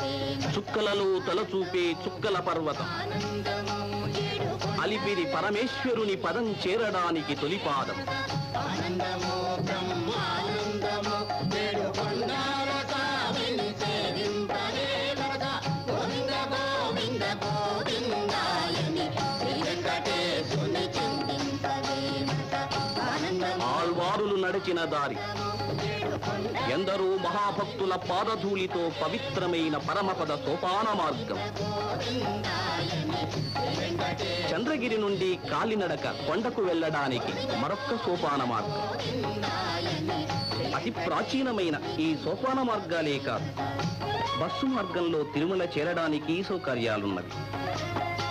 చుక్కలలో తలచూపే చుక్కల పర్వతం అలిపిరి పరమేశ్వరుని పదం చేరడానికి తొలిపాదం ఆనందము బ్రహ్మానందము నేడు కొండాల కావిని సేవింపలే వరద గోవింద గోవింద గోవిందాయని శ్రీ వెంకటేశుని చింతింపలే ఆనందము ఆళ్వారులు నడిచిన దారి ఎందరో మహాభక్తుల పాదధూళితో పవిత్రమైన పరమపద సోపాన మార్గం చంద్రగిరి నుండి కాలినడక కొండకు వెళ్ళడానికి మరొక్క సోపాన మార్గం అతి ప్రాచీనమైన ఈ సోపాన మార్గాలే కాదు బస్సు మార్గంలో తిరుమల చేరడానికి సౌకర్యాలున్నవి